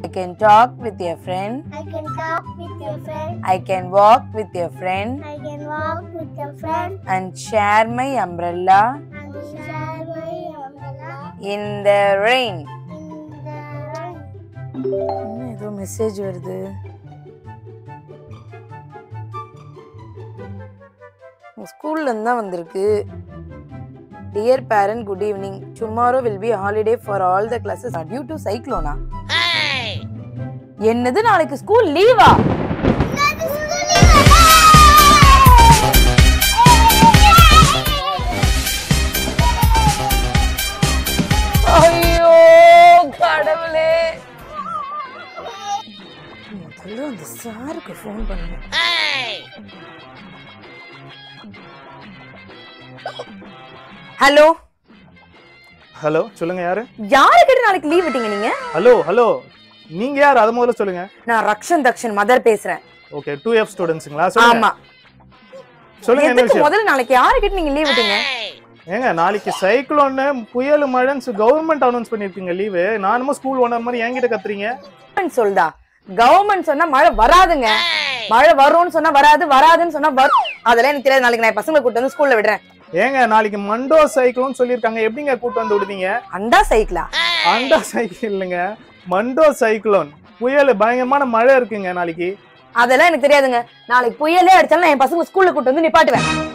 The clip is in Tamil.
can talk with your friend. I can talk with your friend. I can walk with your friend I can walk with your friend and share my umbrella and share my umbrella in the rain. in the rain. என்ன ஏதோ மெசேஜ் வருது ஸ்கூல்ல இருந்து தான் வந்திருக்கு dear parent good evening tomorrow will be holiday for all the classes due to சைக்ளோனா என்னது நாளைக்கு ஸ்கூல் லீவா ஐயோ கடவுளே முதல்ல அந்த சாருக்கு ஃபோன் பண்ணணும் ஹலோ ஹலோ சொல்லுங்க யாரு யாருக்கிட்ட நாளைக்கு லீவ் விட்டீங்க நீங்க ஹலோ ஹலோ நீங்க யார் அது முதல்ல சொல்லுங்க நான் ரக்ஷன் தக்ஷன் மதர் பேசுறேன் ஓகே டூ எஃப் ஸ்டூடெண்ட்ஸுங்களா சொல்லுங்க ஆமா சொல்லுங்க என்ன எதுக்கு விஷயம் முதல்ல நாளைக்கு யாருக்கிட்ட நீங்க லீவ் விட்டீங்க ஏங்க நாளைக்கு சைக்ளோன்னு புயல் மழைன்னு கவர்மெண்ட் அனௌன்ஸ் பண்ணிருக்கீங்க லீவு நானும் ஸ்கூல் ஓனர் மாதிரி என்கிட்ட கத்துறீங்க கவர்மெண்ட் சொல்லுதா கவர்மெண்ட் சொன்னா மழை வராதுங்க மழை வரும்னு சொன்னா வராது வராதுன்னு சொன்னா வரும் அதெல்லாம் எனக்கு தெரியாது நாளைக்கு நான் என் பசங்களை கூட்டு வந்து ஸ்கூல்ல விடுறேன் ஏங்க நாளைக்கு மண்டோ சைக்ளோன்னு சொல்லியிருக்காங்க எப்படிங்க கூட்டு வந்து விடுவீங்க அண்டா சைக்கிளா அண்டா சைக்கிள் இல்லைங்க மண்டோ சைக்ளோன் புயல் பயங்கரமான மழை இருக்குங்க நாளைக்கு அதெல்லாம் எனக்கு தெரியாதுங்க நாளைக்கு புயலே அடிச்சாலும் நான் என் பசங்க ஸ்கூல்ல கூட்டு வந்து நிப்பாட்டுவேன்